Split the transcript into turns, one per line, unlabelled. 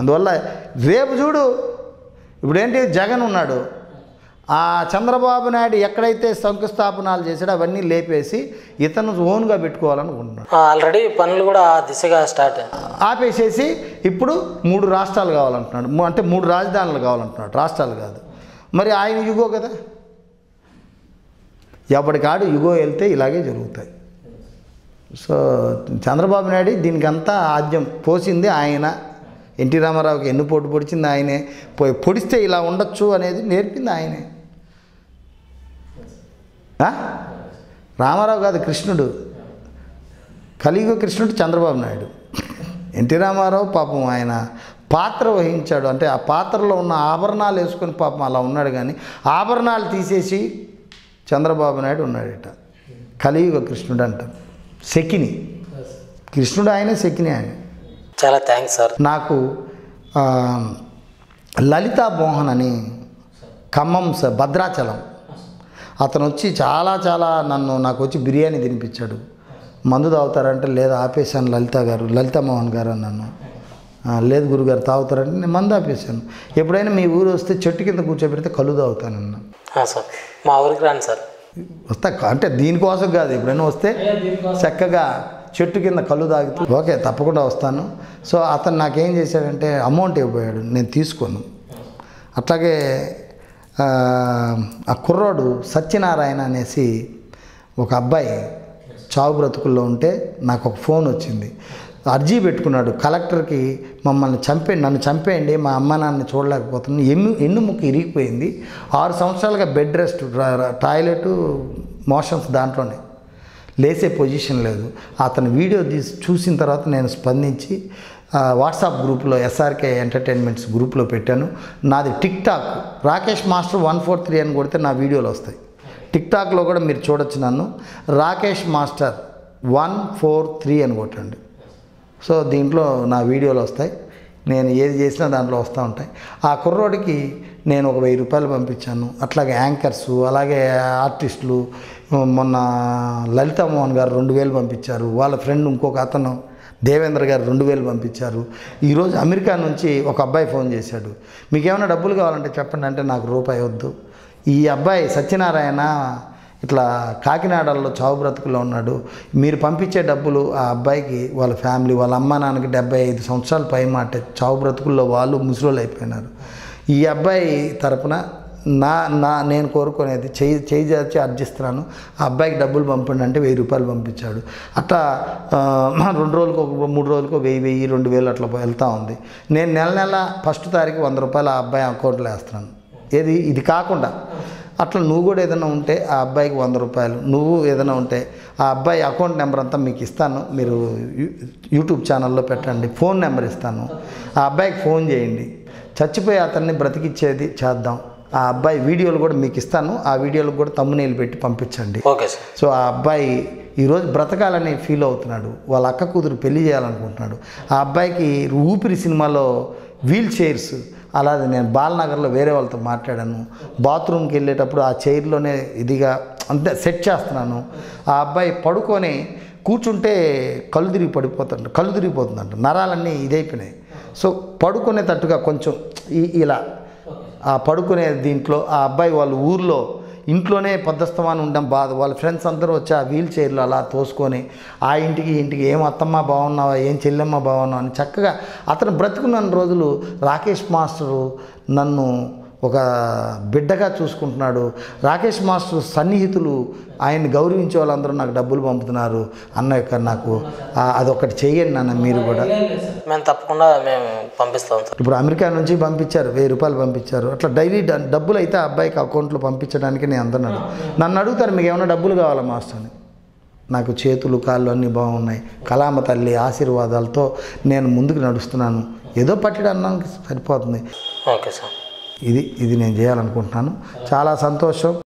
అందువల్ల రేపు చూడు ఇప్పుడేంటి జగన్ ఉన్నాడు ఆ చంద్రబాబు నాయుడు ఎక్కడైతే శంకుస్థాపనాలు చేశాడో అవన్నీ లేపేసి ఇతను ఓన్గా పెట్టుకోవాలనుకుంటున్నాడు
ఆల్రెడీ పనులు కూడా ఆ దిశగా స్టార్ట్
ఆపేసేసి ఇప్పుడు మూడు రాష్ట్రాలు కావాలంటున్నాడు ము- అంటే మూడు రాజధానులు కావాలంటున్నాడు రాష్ట్రాలు కాదు మరి ఆయన యుగో కదా ఎప్పటికాడు యుగో వెళ్తే ఇలాగే జరుగుతాయి సో చంద్రబాబు నాయుడు దీనికంతా ఆద్యం పోసింది ఆయన ఎన్టీ రామారావుకి ఎన్ని పోటు పొడిచింది ఆయనే పోయి పొడిస్తే ఇలా ఉండొచ్చు అనేది నేర్పింది ఆయనే ఆ? రామారావు కాదు కృష్ణుడు కలియుగ కృష్ణుడు చంద్రబాబు నాయుడు ఎన్టీ రామారావు పాపం ఆయన పాత్ర వహించాడు అంటే ఆ పాత్రలో ఉన్న ఆభరణాలు వేసుకొని పాపం అలా ఉన్నాడు కానీ ఆభరణాలు తీసేసి చంద్రబాబు నాయుడు ఉన్నాడట కలియుగ కృష్ణుడు అంటారు శకిని కృష్ణుడు ఆయనే శకిని ఆయన
చాలా థ్యాంక్స్ సార్
నాకు ఆ, లలితా మోహన్ అని ఖమ్మం స- భద్రాచలం అతను వచ్చి చాలా చాలా నన్ను నాకు వచ్చి బిర్యానీ తినిపించాడు మందు తాగుతారంటే లేదు ఆపేశాను లలిత గారు లలితా మోహన్ గారు అని నన్ను "ఆ, లేదు గురుగారు తాగుతారంటే నేను మందు ఆపేశాను ఎప్పుడైనా మీ ఊరు వస్తే చెట్టు కింద కూర్చోబెడితే కళ్ళు తాగుతానన్నా
ఆ, సార్ మా ఊరికి రండి సార్
వస్తా అంటే దీనికోసం కాదు ఎప్పుడైనా వస్తే చక్కగా చెట్టు కింద కళ్ళు తాగుతూ ఓకే తప్పకుండా వస్తాను సో అతను నాకేం చేశాడంటే అమౌంట్ ఇవ్వబోయాడు నేను తీసుకోను అట్లాగే ఆ, ఆ కుర్రోడు సత్యనారాయణ అనేసి ఒక అబ్బాయి చావు బ్రతుకుల్లో ఉంటే నాకు ఒక ఫోన్ వచ్చింది అర్జీ పెట్టుకున్నాడు కలెక్టర్కి మమ్మల్ని చంపేయండి నన్ను చంపేయండి మా అమ్మ నాన్న చూడలేకపోతున్నాను ఎన్ను ఎన్ను ముక్కు ఇరిగిపోయింది ఆరు సంవత్సరాలుగా బెడ్ రెస్ట్ టాయిలెట్ మోషన్స్ దాంట్లోనే లేసే పొజిషన్ లేదు అతను వీడియో తీసి చూసిన తర్వాత నేను స్పందించి ఆ, వాట్సాప్ గ్రూప్లో ఎస్ఆర్కే ఎంటర్టైన్మెంట్స్ గ్రూప్లో పెట్టాను నాది TikTok Rakesh master one four three అని కొడితే నా వీడియోలు వస్తాయి టిక్ టాక్లో కూడా మీరు చూడొచ్చు నన్ను Rakesh master one four three అని కొట్టండి సో దీంట్లో నా వీడియోలు వస్తాయి నేను ఏది చేసినా దాంట్లో వస్తూ ఉంటాయి ఆ కుర్రోడికి నేను ఒక వెయ్యి రూపాయలు పంపించాను అట్లాగే యాంకర్స్ అలాగే ఆర్టిస్టులు మొన్న లలితా మోహన్ గారు రెండు వేలు పంపించారు వాళ్ళ ఫ్రెండ్ ఇంకొక అతను దేవేంద్ర గారు రెండు వేలు పంపించారు ఈరోజు అమెరికా నుంచి ఒక అబ్బాయి ఫోన్ చేశాడు మీకు ఏమైనా డబ్బులు కావాలంటే చెప్పండి అంటే నాకు రూపాయి వద్దు ఈ అబ్బాయి సత్యనారాయణ ఇట్లా కాకినాడలో చావు బ్రతుకులో ఉన్నాడు మీరు పంపించే డబ్బులు ఆ అబ్బాయికి వాళ్ళ ఫ్యామిలీ వాళ్ళ అమ్మ నాన్నకి డెబ్బై ఐదు సంవత్సరాల పై మాట చావు బ్రతుకుల్లో వాళ్ళు ముసలోళ్ళు అయిపోయినారు ఈ అబ్బాయి తరపున నా నా నేను కోరుకునేది చేయి చేయి చేసి అర్జిస్తున్నాను ఆ అబ్బాయికి డబ్బులు పంపండి అంటే వెయ్యి రూపాయలు పంపించాడు అట్లా ఆ, రెండు రోజులకు ఒక మూడు రోజులకు వెయ్యి వెయ్యి రెండు వేలు అట్లా వెళ్తూ ఉంది నేను నెల నెల ఫస్ట్ తారీఖు వంద రూపాయలు ఆ అబ్బాయి అకౌంట్లో వేస్తున్నాను ఏది ఇది కాకుండా అట్లా నువ్వు కూడా ఏదైనా ఉంటే ఆ అబ్బాయికి వంద రూపాయలు నువ్వు ఏదైనా ఉంటే ఆ అబ్బాయి అకౌంట్ నెంబర్ అంతా మీకు ఇస్తాను మీరు యూ- యూట్యూబ్ ఛానల్లో పెట్టండి ఫోన్ నెంబర్ ఇస్తాను ఆ అబ్బాయికి ఫోన్ చేయండి చచ్చిపోయి అతన్ని బ్రతికిచ్చేది చేద్దాం ఆ అబ్బాయి వీడియోలు కూడా మీకు ఇస్తాను ఆ వీడియోలకు కూడా తమ్మునీళ్ళు పెట్టి పంపించండి
ఓకే సార్
సో ఆ అబ్బాయి ఈరోజు బ్రతకాలని ఫీల్ అవుతున్నాడు వాళ్ళ అక్క కూతురు పెళ్లి చేయాలనుకుంటున్నాడు ఆ అబ్బాయికి ఊపిరి సినిమాలో వీల్ చైర్స్ అలాగే నేను బాలనగర్లో వేరే వాళ్ళతో మాట్లాడాను బాత్రూమ్కి వెళ్ళేటప్పుడు ఆ చైర్లోనే ఇదిగా అంటే సెట్ చేస్తున్నాను ఆ అబ్బాయి పడుకొని కూర్చుంటే కళ్ళు తిరిగి పడిపోతుంట కళ్ళు తిరిగిపోతుందంట నరాలన్నీ ఇదైపోయినాయి సో పడుకునేటట్టుగా కొంచెం ఈ- ఇలా ఆ పడుకునే దీంట్లో ఆ అబ్బాయి వాళ్ళ ఊర్లో ఇంట్లోనే పొద్దస్తమానం ఉండడం బాధ వాళ్ళ ఫ్రెండ్స్ అందరూ వచ్చి ఆ వీల్ చైర్లో అలా తోసుకొని ఆ ఇంటికి ఈ ఇంటికి ఏం అత్తమ్మ బాగున్నావా ఏం చెల్లెమ్మ బాగున్నావా అని చక్కగా అతను బ్రతుకున్న రోజులు రాకేష్ మాస్టరు నన్ను ఒక బిడ్డగా చూసుకుంటున్నాడు రాకేష్ మాస్టర్ సన్నిహితులు ఆయన్ని గౌరవించే వాళ్ళందరూ నాకు డబ్బులు పంపుతున్నారు అన్న యొక్క నాకు ఆ- అదొకటి చెయ్యండి నాన్న మీరు కూడా
మేము తప్పకుండా మేము పంపిస్తాం సార్
ఇప్పుడు అమెరికా నుంచి పంపించారు వెయ్యి రూపాయలు పంపించారు అట్లా డైలీ డ- డబ్బులు అయితే ఆ అబ్బాయికి అకౌంట్లో పంపించడానికి నేను అందన్నాడు నన్ను అడుగుతారు మీకు ఏమైనా డబ్బులు కావాలా మాస్టర్ అని నాకు చేతులు కాళ్ళు అన్నీ బాగున్నాయి కలామ తల్లి ఆశీర్వాదాలతో నేను ముందుకు నడుస్తున్నాను ఏదో పట్టడం అన్నానికి సరిపోతుంది
ఓకే సార్
ఇది ఇది నేను చేయాలనుకుంటున్నాను చాలా సంతోషం